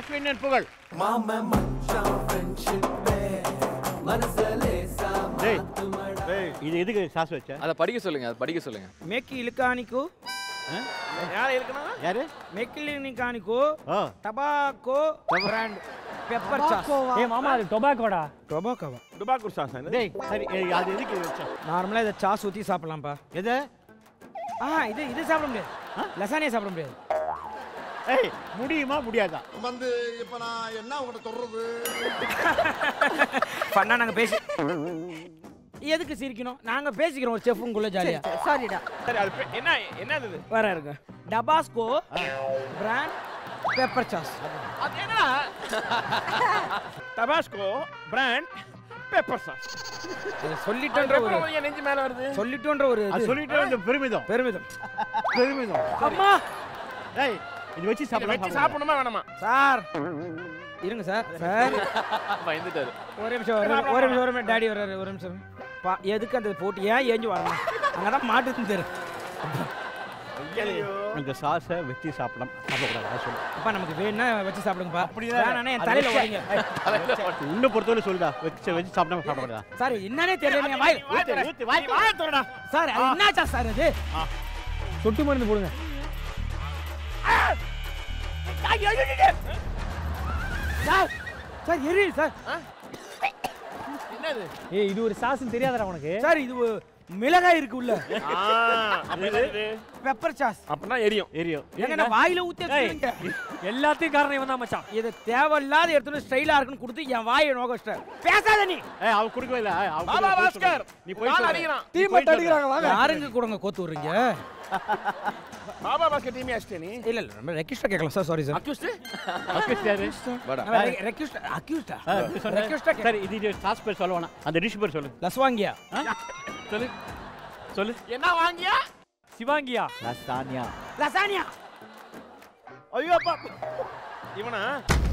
அஸ்வின் புகழ் டேய் இது எதுக்கு சாஸ் வச்ச அதை படிக்க சொல்லுங்க அதை படிக்க சொல்லுங்க மெக்கி இலுக்கானிக்கு யார் இருக்குன்னா யாரு மெக்கிலினிகானிக்கு oh tobacco brand pepper sauce ஏ மாமா அது டொபாக்கோடா டொபாக்கோவா டுபாக்கூர் சாஸ் டேய் சரி ஏய், அது எதுக்கு வச்ச நார்மலாக இதை சாஸ் ஊற்றி சாப்பிடலாம்ப்பா எது ஆ இது இது சாப்பிட முடியாது லசானியா சாப்பிட முடியாது ஏய் முடியுமா முடியாதா வந்து இப்ப நான் என்ன உங்கள்கிட்ட சொல்றது பண்ணா நாங்கள் பேசி எதுக்கு சிரிக்கணும் நாங்கள் பேசிக்கிறோம் ஒரு செஃப்புங்குள்ள ஜாலியாக சாரிடா சரி அது பே- என்ன என்னது இது வர இருக்கு டபாஸ்கோ பிராண்ட் பெப்பர் சாஸ் அது என்னடா டபாஸ்கோ பிராண்ட் பெப்பர் சாஸ் சொல்லிட்டோன்ற ஒரு என் நெஞ்சு மேல வருது சொல்லிட்டோன்ற ஒரு அது இது. சொல்லிட்டு வந்து பெருமிதம் பெருமிதம் பெருமிதம் அம்மா டேய் இது வச்சு இதை வச்சு சாப்பிடலாம் சாப்பிடணுமா வேணாமா சார் இருங்க சார் சார் பயந்துட்டாரு ஒரு நிமிஷம் ஒரு நிமிஷம், ஒரு நிமிஷம் ஒரு நிமிஷம் டாடி வர்றாரு ஒரு நிமிஷம் பா எதுக்கு அந்த போட்டு ஏன் ஏஞ்சி வரணும் அங்கே தான் மாட்டுன்னு தெரியும் இந்த சாஸை வச்சு சாப்பிடலாம் சாப்பிடக்கூடாது அது சொல்லு அப்பா நமக்கு வேணும்னா வச்சு சாப்பிடுங்கப்பா அப்படிதான். வேணாண்ணா என் அது தலையில வச்சு- வரீங்க உன்னை பொறுத்தவரை சொல்லுடா வச்சு வச்சு சாப்பிடாம சாப்பிடக்கூடாதா சார் என்னன்னே தெரியல என் வாய் ஊத்து, ஊத்து, வாய் வாய திறடா சார் அது என்னாச்சா சார் அது சொட்டு மருந்து போடுங்க சார் சார் எரியுது சார் என்னது ஏய் இது ஒரு சாஸ்னு தெரியாதடா உனக்கு சார் இது ஒரு மிளகாய் இருக்கு உள்ள ஆ அப்ப என்னது பெப்பர் சாஸ் அப்படின்னா எரியும் எரியும் ஏங்க நான் வாயில ஊத்தி வச்சுருங்க எல்லாத்தையும் காரணம் இவன் தான் மச்சான் இது தேவையில்லாத எடுத்துட்டு ஸ்டைலா இருக்குன்னு கொடுத்து என் வாயை நோக வச்சிட்டேன் பேசாத நீ ஏய் அவ கொடுக்கவே இல்ல ஏய், அவ பாபா கொடுக்கவே இல்ல. பாஸ்கர் நீ போய் கால் சொல்லு. அடிக்கிறான் நீ போய் சொல்லு. யாருங்க கூடங்க கோத்து விடுறீங்க பாபா பாஸ்கர் டீமே அடிச்சிட்டே நீ இல்ல இல்ல நம்ம ரெக்வஸ்டா கேட்கலாம் sir sorry sir accused accused யாரு? வாடா ரெக்வஸ்ட் அக்யூஸ்டா ஆ, இது சொல்லு. ரெக்வஸ்டா சரி இது இது சாஸ் பேர் சொல்ல வேணாம் அந்த டிஷ் பேர் சொல்லு லஸ்வாங்கியா ஆ? சொல்லு சொல்லு என்ன வாங்கியா சிவாங்கியா லசானியா லசானியா ஐயோ அப்பா இவனா